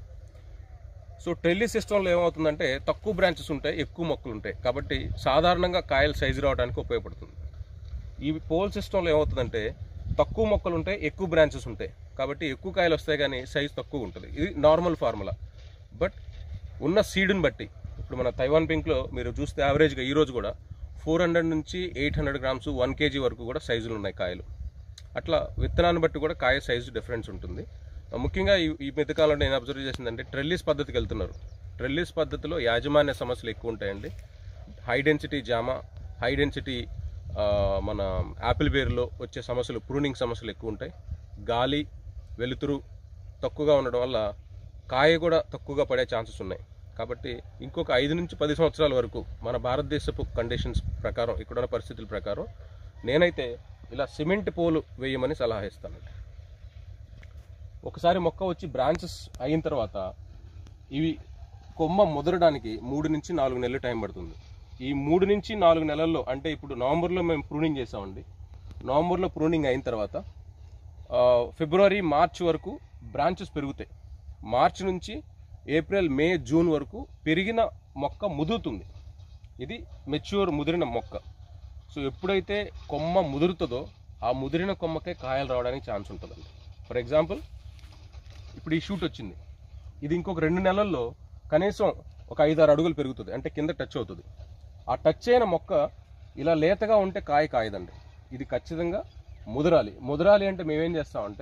so trellis సిస్టంలో ఏమవుతుందంటే తక్కువ బ్రాంచెస్ ఉంటాయి ఎక్కువ మొక్కలు ఉంటాయి కాబట్టి సాధారణంగా కాయలు సైజు రావడానికి ఉపయోగపడుతుంది ఈ పోల్ సిస్టంలో ఏమవుతుందంటే తక్కువ మొక్కలు ఉంటాయి ఎక్కువ బ్రాంచెస్ ఉంటాయి కాబట్టి ఎక్కువ కాయలు వస్తాయి కానీ సైజు తక్కువ ఉంటుంది ఇది నార్మల్ ఫార్ములా బట్ ఉన్న సీడ్ని బట్టి ఇప్పుడు మన తైవాన్ పింక్లో మీరు చూస్తే యావరేజ్గా ఈ రోజు కూడా ఫోర్ హండ్రెడ్ నుంచి eight hundred grams one KG వరకు కూడా సైజులు ఉన్నాయి కాయలు అట్లా విత్తనాన్ని బట్టి కూడా కాయ సైజు డిఫరెన్స్ ఉంటుంది ముఖ్యంగా ఈ ఈ మధ్యకాలంలో నేను అబ్జర్వ్ చేసిందంటే ట్రెల్లిస్ పద్ధతికి వెళ్తున్నారు ట్రెల్లిస్ పద్ధతిలో యాజమాన్య సమస్యలు ఎక్కువ ఉంటాయండి హై డెన్సిటీ జామ హై డెన్సిటీ మన యాపిల్ బేర్లో వచ్చే సమస్యలు ప్రూనింగ్ సమస్యలు ఎక్కువ ఉంటాయి గాలి వెలుతురు తక్కువగా ఉండడం వల్ల కాయ కూడా తక్కువగా పడే ఛాన్సెస్ ఉన్నాయి కాబట్టి ఇంకొక ఐదు నుంచి పది సంవత్సరాల వరకు మన భారతదేశపు కండిషన్స్ ప్రకారం ఇక్కడున్న పరిస్థితుల ప్రకారం నేనైతే ఇలా సిమెంట్ పోలు వేయమని సలహా ఇస్తానండి ఒకసారి మొక్క వచ్చి బ్రాంచెస్ అయిన తర్వాత ఇవి కొమ్మ ముదరడానికి మూడు నుంచి నాలుగు నెలలు టైం పడుతుంది ఈ మూడు నుంచి నాలుగు నెలల్లో అంటే ఇప్పుడు నవంబర్లో మేము ప్రూనింగ్ చేసామండి నవంబర్లో ప్రూనింగ్ అయిన తర్వాత ఆ, ఫిబ్రవరి మార్చ్ వరకు బ్రాంచెస్ పెరుగుతాయి మార్చ్ నుంచి ఏప్రిల్ మే జూన్ వరకు పెరిగిన మొక్క ముదురుతుంది ఇది మెచ్యూర్ ముదిరిన మొక్క సో ఎప్పుడైతే కొమ్మ ముదురుతుందో ఆ ముదిరిన కొమ్మకే కాయలు రావడానికి ఛాన్స్ ఉంటుందండి ఫర్ ఎగ్జాంపుల్ ఇప్పుడు ఈ షూట్ వచ్చింది ఇది ఇంకొక రెండు నెలల్లో కనీసం ఒక ఐదు ఆరు అడుగులు పెరుగుతుంది అంటే కింద టచ్ అవుతుంది ఆ టచ్ అయిన మొక్క ఇలా లేతగా ఉంటే కాయ కాయదండి ఇది ఖచ్చితంగా ముదరాలి ముదరాలి అంటే మేమేం చేస్తామంటే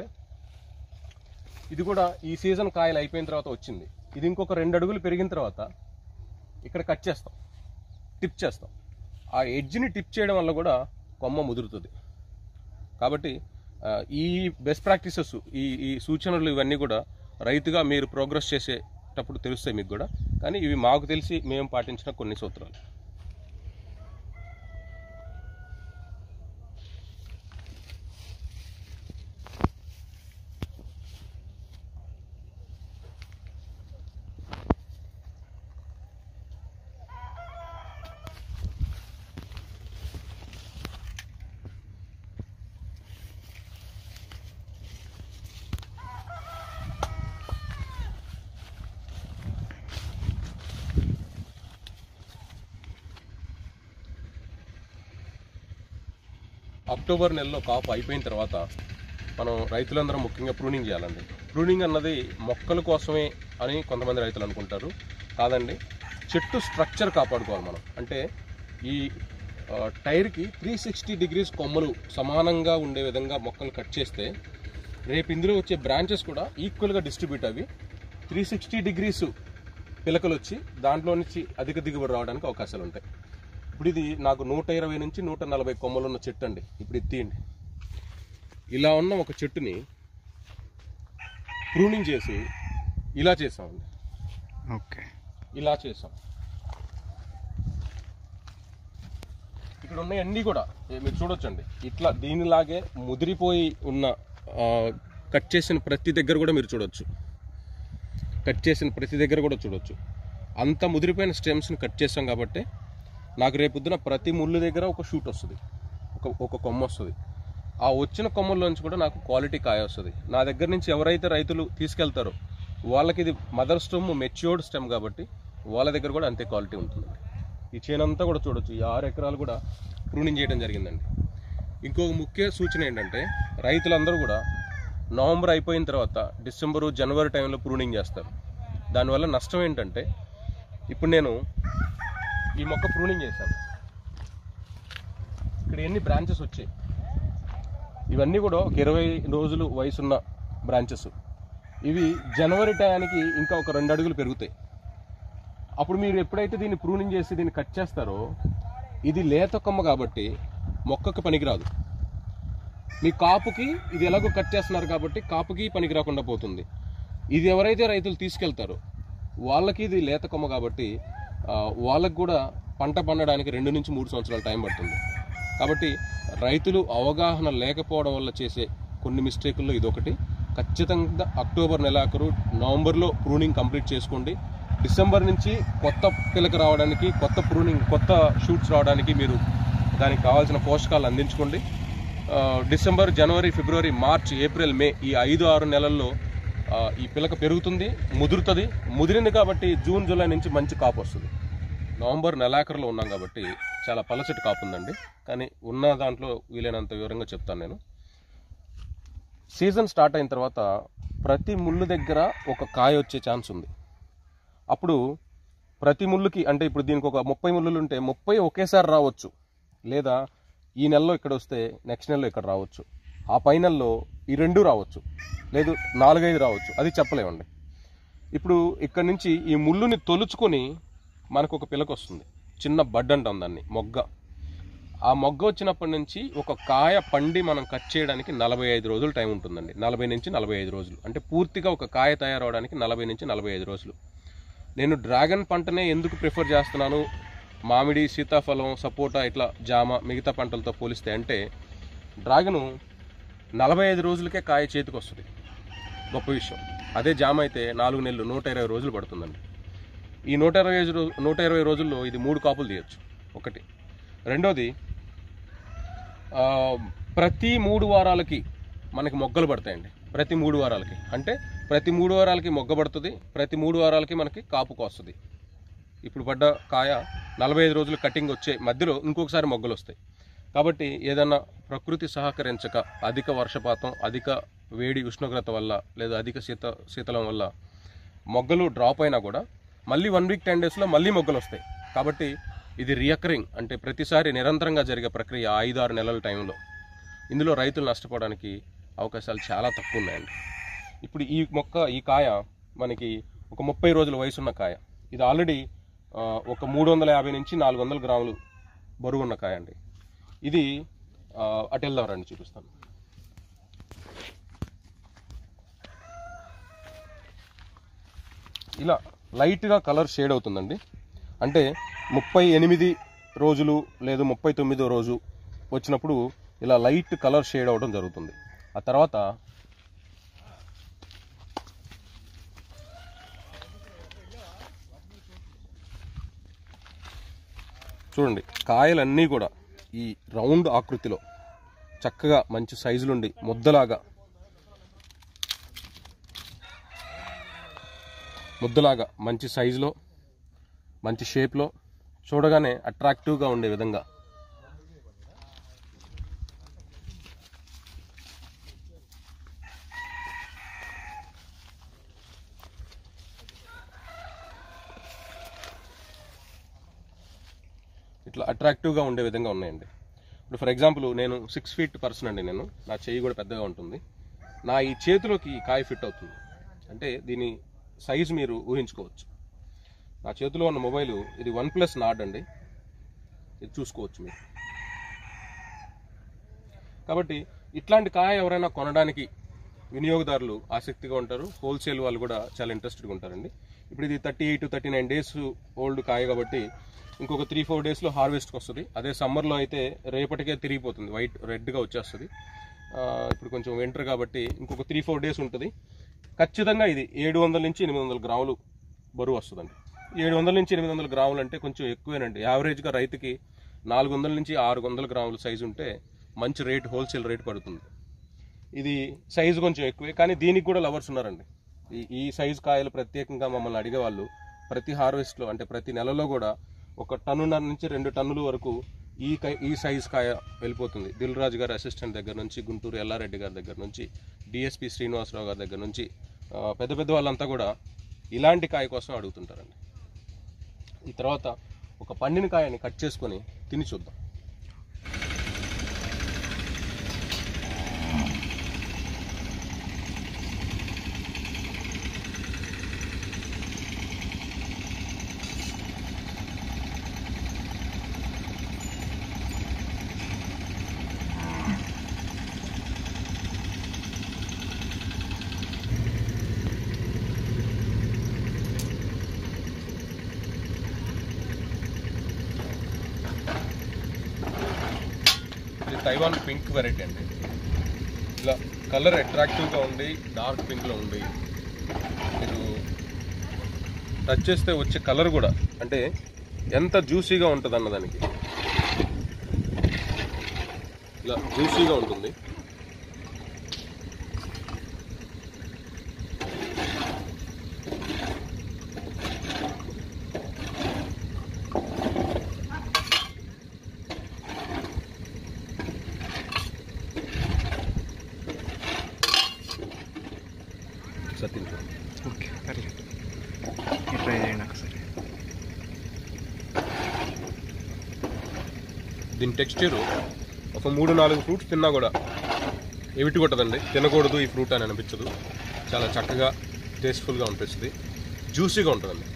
ఇది కూడా ఈ సీజన్ కాయలు అయిపోయిన తర్వాత వచ్చింది ఇది ఇంకొక రెండు అడుగులు పెరిగిన తర్వాత ఇక్కడ కట్ చేస్తాం టిప్ చేస్తాం ఆ ఎడ్జ్ని టిప్ చేయడం వల్ల కూడా కొమ్మ ముదురుతుంది కాబట్టి ఆ, ఈ బెస్ట్ ప్రాక్టీసెస్ ఈ ఈ సూచనలు ఇవన్నీ కూడా రైతుగా మీరు ప్రోగ్రెస్ చేసేటప్పుడు తెలుస్తాయి మీకు కూడా కానీ ఇవి మాకు తెలిసి మేము పాటించిన కొన్ని సూత్రాలు అక్టోబర్ నెలలో కాపు అయిపోయిన తర్వాత మనం రైతులందరం ముఖ్యంగా ప్రూనింగ్ చేయాలండి ప్రూనింగ్ అన్నది మొక్కల కోసమే అని కొంతమంది రైతులు అనుకుంటారు కాదండి చెట్టు స్ట్రక్చర్ కాపాడుకోవాలి మనం అంటే ఈ ఆ, టైర్కి త్రీ సిక్స్టీ డిగ్రీస్ కొమ్మలు సమానంగా ఉండే విధంగా మొక్కలు కట్ చేస్తే రేపు ఇందులో వచ్చే బ్రాంచెస్ కూడా ఈక్వల్గా డిస్ట్రిబ్యూట్ అవి త్రీ సిక్స్టీ డిగ్రీస్ పిలకలు వచ్చి దాంట్లో నుంచి అధిక దిగుబడి రావడానికి అవకాశాలు ఉంటాయి ఇప్పుడు ఇది నాకు నూట ఇరవై నుంచి నూట నలభై కొమ్మలు ఉన్న చెట్టు అండి ఇప్పుడు ఇది తీయండి ఇలా ఉన్న ఒక చెట్టుని ప్రూనింగ్ చేసి ఇలా చేసామండి ఓకే ఇలా చేసాం ఇక్కడ ఉన్న అన్నీ కూడా ఏ- మీరు చూడొచ్చండి ఇట్లా దీనిలాగే ముదిరిపోయి ఉన్న ఆ, కట్ చేసిన ప్రతి దగ్గర కూడా మీరు చూడొచ్చు కట్ చేసిన ప్రతి దగ్గర కూడా చూడొచ్చు అంత ముదిరిపోయిన స్టెమ్స్ని కట్ చేసాం కాబట్టి నాకు రేపొద్దున ప్రతి ముళ్ళు దగ్గర ఒక షూట్ వస్తుంది ఒక ఒక కొమ్మ వస్తుంది ఆ వచ్చిన కొమ్మల్లోంచి కూడా నాకు క్వాలిటీ కాయ వస్తుంది నా దగ్గర నుంచి ఎవరైతే రైతులు తీసుకెళ్తారో వాళ్ళకి ఇది మదర్ స్టెమ్ మెచ్యూర్డ్ స్టెమ్ కాబట్టి వాళ్ళ దగ్గర కూడా అంతే క్వాలిటీ ఉంటుందండి ఈ చేనంతా కూడా చూడొచ్చు ఈ ఆరు ఎకరాలు కూడా ప్రూనింగ్ చేయడం జరిగిందండి ఇంకొక ముఖ్య సూచన ఏంటంటే రైతులందరూ కూడా నవంబర్ అయిపోయిన తర్వాత డిసెంబరు జనవరి టైంలో ప్రూనింగ్ చేస్తారు దానివల్ల నష్టం ఏంటంటే ఇప్పుడు నేను ఈ మొక్క ప్రూనింగ్ చేశాను ఇక్కడ ఎన్ని బ్రాంచెస్ వచ్చాయి ఇవన్నీ కూడా ఒక ఇరవై రోజులు వయసున్న బ్రాంచెస్ ఇవి జనవరి టయానికి ఇంకా ఒక రెండు అడుగులు పెరుగుతాయి అప్పుడు మీరు ఎప్పుడైతే దీన్ని ప్రూనింగ్ చేసి దీన్ని కట్ చేస్తారో ఇది లేత కొమ్మ కాబట్టి మొక్కకు పనికిరాదు మీ కాపుకి ఇది ఎలాగో కట్ చేస్తున్నారు కాబట్టి కాపుకి పనికి రాకుండా పోతుంది ఇది ఎవరైతే రైతులు తీసుకెళ్తారో వాళ్ళకి ఇది లేత కొమ్మ కాబట్టి ఆ, వాళ్ళకి కూడా పంట పండడానికి రెండు నుంచి మూడు సంవత్సరాల టైం పడుతుంది కాబట్టి రైతులు అవగాహన లేకపోవడం వల్ల చేసే కొన్ని మిస్టేకుల్లో ఇదొకటి ఖచ్చితంగా అక్టోబర్ నెలాఖరు నవంబర్లో ప్రూనింగ్ కంప్లీట్ చేసుకోండి డిసెంబర్ నుంచి కొత్త పిలక రావడానికి కొత్త ప్రూనింగ్ కొత్త షూట్స్ రావడానికి మీరు దానికి కావాల్సిన పోషకాలు అందించుకోండి ఆ, డిసెంబర్ జనవరి ఫిబ్రవరి మార్చ్ ఏప్రిల్ మే ఈ ఐదు ఆరు నెలల్లో ఆ, ఈ పిలక పెరుగుతుంది ముదురుతుంది ముదిరింది కాబట్టి జూన్ జూలై నుంచి మంచి కాపు వస్తుంది నవంబర్ నెలాఖరులో ఉన్నాం కాబట్టి చాలా పలచటి కాపు ఉందండి కానీ ఉన్న దాంట్లో వీలైనంత వివరంగా చెప్తాను నేను సీజన్ స్టార్ట్ అయిన తర్వాత ప్రతి ముళ్ళు దగ్గర ఒక కాయ వచ్చే ఛాన్స్ ఉంది అప్పుడు ప్రతి ముళ్ళుకి అంటే ఇప్పుడు దీనికి ఒక ముప్పై ముళ్ళులు ఉంటే ముప్పై ఒకేసారి రావచ్చు లేదా ఈ నెలలో ఇక్కడ వస్తే నెక్స్ట్ నెలలో ఇక్కడ రావచ్చు ఆ పై నెలలో ఈ రెండు రావచ్చు లేదు నాలుగైదు రావచ్చు అది చెప్పలేమండి ఇప్పుడు ఇక్కడ నుంచి ఈ ముళ్ళుని తొలుచుకొని మనకు ఒక పిలక వస్తుంది చిన్న బడ్ అంటాం దాన్ని మొగ్గ ఆ మొగ్గ వచ్చినప్పటి నుంచి ఒక కాయ పండి మనం కట్ చేయడానికి నలభై ఐదు రోజులు టైం ఉంటుందండి నలభై నుంచి నలభై ఐదు రోజులు అంటే పూర్తిగా ఒక కాయ తయారవడానికి నలభై నుంచి నలభై ఐదు రోజులు నేను డ్రాగన్ పంటనే ఎందుకు ప్రిఫర్ చేస్తున్నాను మామిడి సీతాఫలం సపోటా ఇట్లా జామ మిగతా పంటలతో పోలిస్తే అంటే డ్రాగను నలభై ఐదు రోజులకే కాయ చేతికి వస్తుంది గొప్ప విషయం అదే జామ అయితే నాలుగు నెలలు నూట ఇరవై రోజులు పడుతుందండి ఈ నూట ఇరవై ఐదు రో- నూట ఇరవై రోజుల్లో ఇది మూడు కాపులు తీయచ్చు ఒకటి రెండోది ఆ, ప్రతి మూడు వారాలకి మనకి మొగ్గలు పడతాయండి ప్రతి మూడు వారాలకి అంటే ప్రతి మూడు వారాలకి మొగ్గ పడుతుంది ప్రతి మూడు వారాలకి మనకి కాపుకు వస్తుంది ఇప్పుడు పడ్డ కాయ నలభై ఐదు రోజులు కటింగ్ వచ్చే మధ్యలో ఇంకొకసారి మొగ్గలు వస్తాయి కాబట్టి ఏదన్నా ప్రకృతి సహకరించక అధిక వర్షపాతం అధిక వేడి ఉష్ణోగ్రత వల్ల లేదా అధిక శీత శీతలం వల్ల మొగ్గలు డ్రాప్ అయినా కూడా మళ్ళీ వన్ వీక్ టెన్ డేస్లో మళ్ళీ మొగ్గలు వస్తాయి కాబట్టి ఇది రియకరింగ్ అంటే ప్రతిసారి నిరంతరంగా జరిగే ప్రక్రియ ఐదు ఆరు నెలల టైంలో ఇందులో రైతులు నష్టపోవడానికి అవకాశాలు చాలా తక్కువ ఉన్నాయండి ఇప్పుడు ఈ మొక్క ఈ కాయ మనకి ఒక ముప్పై రోజుల వయసున్న కాయ ఇది ఆల్రెడీ ఆ, ఒక మూడు వందల యాభై నుంచి నాలుగు వందల గ్రాములు బరువు ఉన్న కాయ అండి ఇది ఆ, అటు వెళ్దాం రండి చూపిస్తాను ఇలా లైట్గా కలర్ షేడ్ అవుతుందండి అంటే ముప్పై ఎనిమిది రోజులు లేదు ముప్పై తొమ్మిదో రోజు వచ్చినప్పుడు ఇలా లైట్ కలర్ షేడ్ అవడం జరుగుతుంది ఆ తర్వాత చూడండి కాయలన్నీ కూడా ఈ రౌండ్ ఆకృతిలో చక్కగా మంచి సైజులుండి ముద్దలాగా ముద్దలాగా మంచి సైజులో మంచి షేప్లో చూడగానే అట్రాక్టివ్గా ఉండే విధంగా ఇట్లా అట్రాక్టివ్గా ఉండే విధంగా ఉన్నాయండి ఇప్పుడు ఫర్ ఎగ్జాంపుల్ నేను సిక్స్ ఫీట్ పర్సన్ అండి నేను నా చెయ్యి కూడా పెద్దగా ఉంటుంది నా ఈ చేతిలోకి ఈ కాయ ఫిట్ అవుతుంది అంటే దీని సైజు మీరు ఊహించుకోవచ్చు నా చేతిలో ఉన్న మొబైల్ ఇది వన్ ప్లస్ నాడ్ అండి ఇది చూసుకోవచ్చు మీరు కాబట్టి ఇట్లాంటి కాయ ఎవరైనా కొనడానికి వినియోగదారులు ఆసక్తిగా ఉంటారు హోల్సేల్ వాళ్ళు కూడా చాలా ఇంట్రెస్టెడ్గా ఉంటారండి ఇప్పుడు ఇది thirty eight thirty nine days old కాయ కాబట్టి ఇంకొక త్రీ ఫోర్ డేస్లో హార్వెస్ట్కి వస్తుంది అదే సమ్మర్లో అయితే రేపటికే తిరిగిపోతుంది వైట్ రెడ్గా వచ్చేస్తుంది ఆ, ఇప్పుడు కొంచెం వింటర్ కాబట్టి ఇంకొక త్రీ ఫోర్ డేస్ ఉంటుంది ఖచ్చితంగా ఇది ఏడు వందల నుంచి ఎనిమిది వందల గ్రాములు బరువు వస్తుందండి ఏడు వందల నుంచి ఎనిమిది వందల గ్రాములు అంటే కొంచెం ఎక్కువేనండి యావరేజ్గా రైతుకి నాలుగు వందల నుంచి ఆరు వందల గ్రాముల సైజు ఉంటే మంచి రేట్ హోల్సేల్ రేట్ పడుతుంది ఇది సైజు కొంచెం ఎక్కువే కానీ దీనికి కూడా లవర్స్ ఉన్నారండి ఈ ఈ సైజు కాయలు ప్రత్యేకంగా మమ్మల్ని అడిగేవాళ్ళు ప్రతి హార్వెస్ట్లో అంటే ప్రతి నెలలో కూడా ఒక టన్నున్నర నుంచి రెండు టన్నుల వరకు ఈ కై ఈ సైజ్ కాయ వెళ్ళిపోతుంది దిల్ రాజు గారి అసిస్టెంట్ దగ్గర నుంచి గుంటూరు ఎల్లారెడ్డి గారి దగ్గర నుంచి డిఎస్పి శ్రీనివాసరావు గారి దగ్గర నుంచి ఆ, పెద్ద పెద్ద వాళ్ళంతా కూడా ఇలాంటి కాయ కోసం అడుగుతుంటారండి ఈ తర్వాత ఒక పండిన కాయని కట్ చేసుకొని తిని చూద్దాం ఇది తైవాన్ పింక్ వెరైటీ అండి ఇలా కలర్ అట్రాక్టివ్గా ఉండి డార్క్ పింక్లో ఉంది మీరు టచ్ చేస్తే వచ్చే కలర్ కూడా అంటే ఎంత జ్యూసీగా ఉంటుంది అన్నదానికి ఇలా జ్యూసీగా ఉంటుంది సత్యం ఓకే పర్లేదు మీరు ట్రై చేయండి ఒకసారి దీని టెక్స్చర్ ఒక మూడు నాలుగు ఫ్రూట్స్ తిన్నా కూడా ఎవిటి కొట్టదండి తినకూడదు ఈ ఫ్రూట్ అని అనిపించదు చాలా చక్కగా టేస్ట్ఫుల్గా అనిపిస్తుంది జ్యూసీగా ఉంటుందండి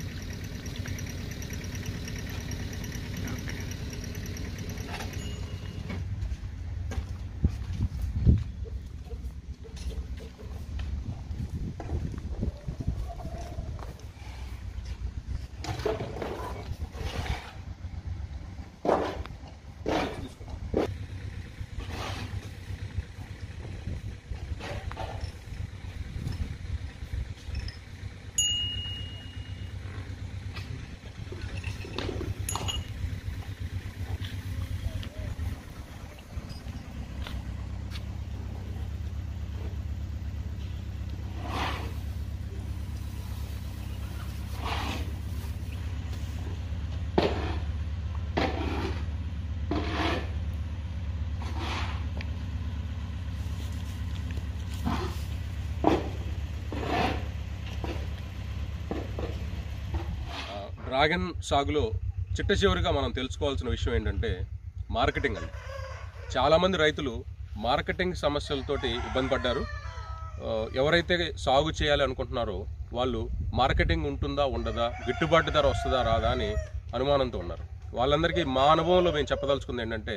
ఆ, డ్రాగన్ సాగులో చిట్ట చివరిగా మనం తెలుసుకోవాల్సిన విషయం ఏంటంటే మార్కెటింగ్ అండి చాలామంది రైతులు మార్కెటింగ్ సమస్యలతోటి ఇబ్బంది పడ్డారు ఆ, ఎవరైతే సాగు చేయాలి అనుకుంటున్నారో వాళ్ళు మార్కెటింగ్ ఉంటుందా ఉండదా గిట్టుబాటు ధర వస్తుందా రాదా అని అనుమానంతో ఉన్నారు వాళ్ళందరికీ మా అనుభవంలో మేము చెప్పదలుచుకుంది ఏంటంటే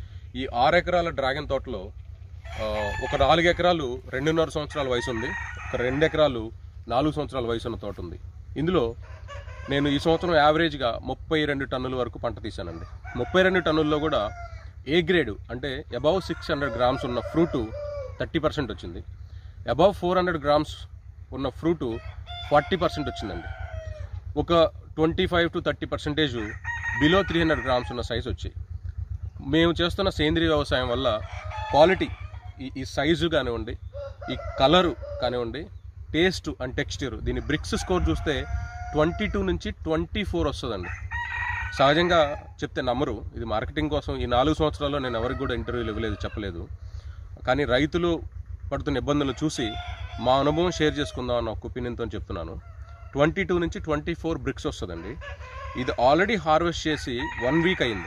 ఈ ఆరు ఎకరాల డ్రాగన్ తోటలో ఆ, ఒక నాలుగు ఎకరాలు రెండున్నర సంవత్సరాల వయసు ఉంది ఒక రెండు ఎకరాలు నాలుగు సంవత్సరాల వయసు ఉన్న తోట ఉంది ఇందులో నేను ఈ సంవత్సరం యావరేజ్గా ముప్పై రెండు టన్నుల వరకు పంట తీశానండి ముప్పై రెండు టన్నుల్లో కూడా ఏ గ్రేడ్ అంటే అబౌవ్ సిక్స్ హండ్రెడ్ గ్రామ్స్ ఉన్న ఫ్రూటు థర్టీ పర్సెంట్ వచ్చింది అబౌవ్ ఫోర్ హండ్రెడ్ గ్రామ్స్ ఉన్న ఫ్రూటు ఫార్టీ పర్సెంట్ వచ్చిందండి ఒక twenty five to thirty percentage below three hundred grams ఉన్న సైజ్ వచ్చాయి మేము చేస్తున్న సేంద్రీయ వ్యవసాయం వల్ల క్వాలిటీ ఈ ఈ సైజు కానివ్వండి ఈ కలరు కానివ్వండి టేస్ట్ అండ్ టెక్స్చర్ దీని బ్రిక్స్ స్కోర్ చూస్తే ట్వంటీ టూ నుంచి ట్వంటీ ఫోర్ వస్తుందండి సహజంగా చెప్తే నమ్మరు ఇది మార్కెటింగ్ కోసం ఈ నాలుగు సంవత్సరాల్లో నేను ఎవరికి కూడా ఇంటర్వ్యూలు ఇవ్వలేదు చెప్పలేదు కానీ రైతులు పడుతున్న ఇబ్బందులు చూసి మా అనుభవం షేర్ చేసుకుందాం అన్న ఒక ఒపీనియన్తో చెప్తున్నాను ట్వంటీ టూ నుంచి ట్వంటీ ఫోర్ బ్రిక్స్ వస్తుందండి ఇది ఆల్రెడీ హార్వెస్ట్ చేసి వన్ వీక్ అయింది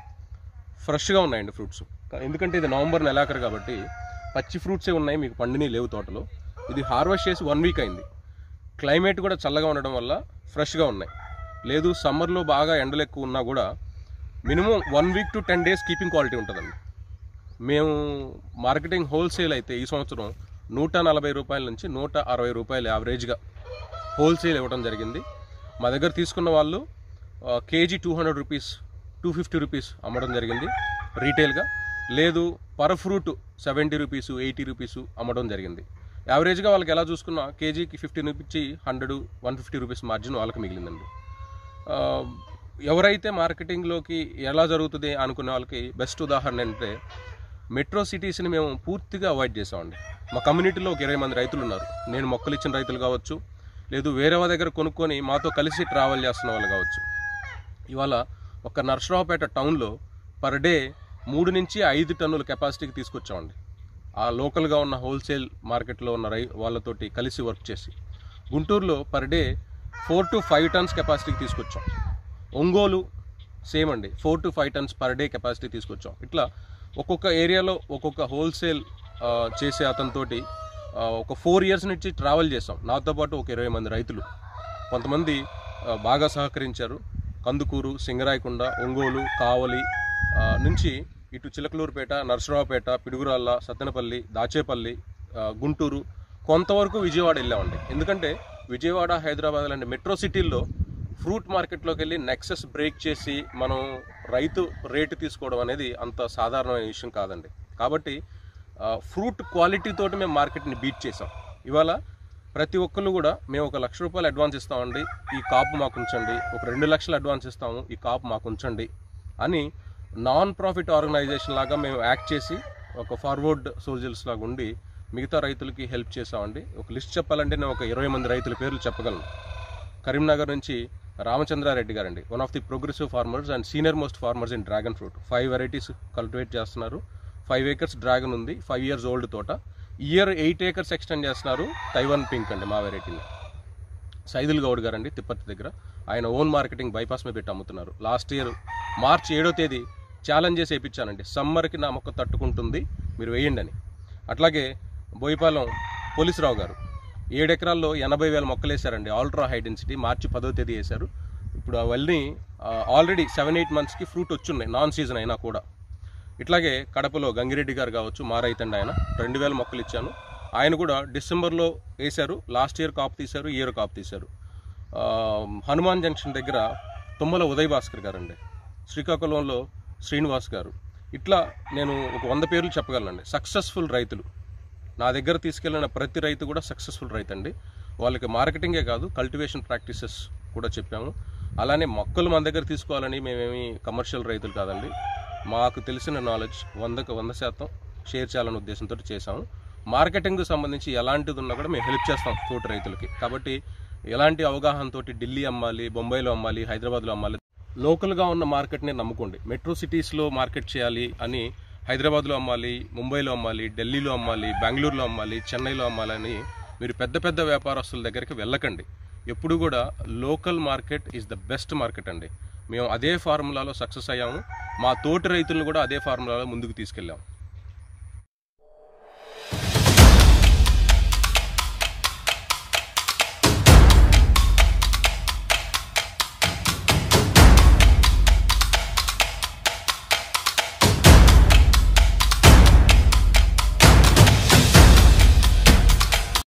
ఫ్రెష్గా ఉన్నాయండి ఫ్రూట్స్ ఎందుకంటే ఇది నవంబర్ నెలాఖరు కాబట్టి పచ్చి ఫ్రూట్సే ఉన్నాయి మీకు పండిని లేవు తోటలో ఇది హార్వెస్ట్ చేసి వన్ వీక్ అయింది క్లైమేట్ కూడా చల్లగా ఉండడం వల్ల ఫ్రెష్గా ఉన్నాయి లేదు సమ్మర్లో బాగా ఎండలు ఎక్కువ ఉన్నా కూడా minimum one week to ten days keeping quality ఉంటుందండి మేము మార్కెటింగ్ హోల్సేల్ అయితే ఈ సంవత్సరం నూట నలభై రూపాయల నుంచి నూట అరవై రూపాయలు యావరేజ్గా హోల్సేల్ ఇవ్వడం జరిగింది మా దగ్గర తీసుకున్న వాళ్ళు ఆ, KG two hundred rupees two fifty rupees అమ్మడం జరిగింది రీటైల్గా లేదు per fruit seventy rupees eighty rupees అమ్మడం జరిగింది యావరేజ్గా వాళ్ళకి ఎలా చూసుకున్నా కేజీకి fifteen rupees hundred one fifty rupees margin వాళ్ళకి మిగిలిందండి ఆ, ఎవరైతే మార్కెటింగ్లోకి ఎలా జరుగుతుంది అనుకునే వాళ్ళకి బెస్ట్ ఉదాహరణ అంటే మెట్రో సిటీస్ని మేము పూర్తిగా అవాయిడ్ చేసామండి మా కమ్యూనిటీలో ఒక ఇరవై మంది రైతులు ఉన్నారు నేను మొక్కలు ఇచ్చిన రైతులు కావచ్చు లేదు వేరే వాళ్ళ దగ్గర కొనుక్కొని మాతో కలిసి ట్రావెల్ చేస్తున్న వాళ్ళు కావచ్చు ఇవాళ ఒక నర్సరావుపేట టౌన్లో పర్ డే మూడు నుంచి ఐదు టన్నుల కెపాసిటీకి తీసుకొచ్చామండి ఆ లోకల్గా ఉన్న హోల్సేల్ మార్కెట్లో ఉన్న రై వాళ్ళతోటి కలిసి వర్క్ చేసి గుంటూరులో per day four to five tons కెపాసిటీకి తీసుకొచ్చాం ఒంగోలు సేమ్ అండి four to five tons per day capacity తీసుకొచ్చాం ఇట్లా ఒక్కొక్క ఏరియాలో ఒక్కొక్క హోల్సేల్ ఆ, చేసే అతనితోటి ఆ, ఒక ఫోర్ ఇయర్స్ నుంచి ట్రావెల్ చేసాం నాతో పాటు ఒక ఇరవై మంది రైతులు కొంతమంది ఆ, బాగా సహకరించారు కందుకూరు సింగరాయకొండ ఒంగోలు కావలి ఆ, నుంచి ఇటు చిలకలూరుపేట నరసరావుపేట పిడుగురాళ్ళ సత్తెనపల్లి దాచేపల్లి ఆ, గుంటూరు కొంతవరకు విజయవాడ వెళ్ళామండి ఎందుకంటే విజయవాడ హైదరాబాద్ లాంటి మెట్రో సిటీల్లో ఫ్రూట్ మార్కెట్లోకి వెళ్ళి నెక్సెస్ బ్రేక్ చేసి మనం రైతు రేటు తీసుకోవడం అనేది అంత సాధారణమైన విషయం కాదండి కాబట్టి ఆ, ఫ్రూట్ క్వాలిటీ తోటి మేము మార్కెట్ని బీట్ చేసాం ఇవాళ ప్రతి ఒక్కళ్ళు కూడా మేము ఒక లక్ష రూపాయలు అడ్వాన్స్ ఇస్తామండి ఈ కాపు మాకు ఉంచండి ఒక రెండు లక్షలు అడ్వాన్స్ ఇస్తాము ఈ కాపు మాకు ఉంచండి అని నాన్ ప్రాఫిట్ ఆర్గనైజేషన్ లాగా మేము యాక్ట్ చేసి ఒక ఫార్వర్డ్ సోల్జర్స్ లాగా ఉండి మిగతా రైతులకి హెల్ప్ చేసామండి ఒక లిస్ట్ చెప్పాలంటే నేను ఒక ఇరవై మంది రైతుల పేర్లు చెప్పగలను కరీంనగర్ నుంచి రామచంద్రారెడ్డి గారండి one of the progressive farmers and senior most farmers in dragon fruit five varieties cultivate చేస్తున్నారు ఫైవ్ ఏకర్స్ డ్రాగన్ ఉంది ఫైవ్ ఇయర్స్ ఓల్డ్ తోట ఇయర్ ఎయిట్ ఏకర్స్ ఎక్స్టెండ్ చేస్తున్నారు తైవాన్ పింక్ అండి మా వెరైటీని సైదుల్ గౌడ్ గారండి తిప్పతి దగ్గర ఆయన ఓన్ మార్కెటింగ్ బైపాస్ మీద పెట్టి అమ్ముతున్నారు లాస్ట్ ఇయర్ మార్చ్ ఏడో తేదీ ఛాలెంజ్ చేసి వేయించానండి సమ్మర్కి నా మొక్క తట్టుకుంటుంది మీరు వేయండి అని అట్లాగే బోయిపాలెం పోలీసురావు గారు ఏడు ఎకరాల్లో ఎనభై వేల మొక్కలు వేశారండి ఆల్ట్రా హై డెన్సిటీ మార్చి పదో తేదీ వేశారు ఇప్పుడు అవన్నీ ఆల్రెడీ సెవెన్ ఎయిట్ మంత్స్కి ఫ్రూట్ వచ్చున్నాయి నాన్ సీజన్ అయినా కూడా ఇట్లాగే కడపలో గంగిరెడ్డి గారు కావచ్చు మా రైతండి ఆయన రెండు వేల మొక్కలు ఇచ్చాను ఆయన కూడా డిసెంబర్లో వేశారు లాస్ట్ ఇయర్ కాపు తీశారు ఈ ఇయర్ కాపు తీశారు ఆ, హనుమాన్ జంక్షన్ దగ్గర తుమ్మల ఉదయ్ భాస్కర్ గారండి శ్రీకాకుళంలో శ్రీనివాస్ గారు ఇట్లా నేను ఒక వంద పేర్లు చెప్పగలనండి సక్సెస్ఫుల్ రైతులు నా దగ్గర తీసుకెళ్ళిన ప్రతి రైతు కూడా సక్సెస్ఫుల్ రైతు అండి వాళ్ళకి మార్కెటింగే కాదు కల్టివేషన్ ప్రాక్టీసెస్ కూడా చెప్పాము అలానే మొక్కలు మన దగ్గర తీసుకోవాలని మేమేమి కమర్షియల్ రైతులు కాదండి మాకు తెలిసిన నాలెడ్జ్ వందకు వంద శాతం షేర్ చేయాలనే ఉద్దేశంతో చేశాము మార్కెటింగ్కి సంబంధించి ఎలాంటిది ఉన్నా కూడా మేము హెల్ప్ చేస్తాం తోటి రైతులకి కాబట్టి ఎలాంటి అవగాహనతోటి ఢిల్లీ అమ్మాలి బొంబాయిలో అమ్మాలి హైదరాబాద్లో అమ్మాలి లోకల్గా ఉన్న మార్కెట్ని నమ్ముకోండి మెట్రో సిటీస్లో మార్కెట్ చేయాలి అని హైదరాబాద్లో అమ్మాలి ముంబైలో అమ్మాలి ఢిల్లీలో అమ్మాలి బెంగళూరులో అమ్మాలి చెన్నైలో అమ్మాలని మీరు పెద్ద పెద్ద వ్యాపారస్తుల దగ్గరికి వెళ్ళకండి ఎప్పుడు కూడా local market is the best market అండి మేము అదే ఫార్ములాలో సక్సెస్ అయ్యాము మా తోటి రైతులను కూడా అదే ఫార్ములాలో ముందుకు తీసుకెళ్ళాము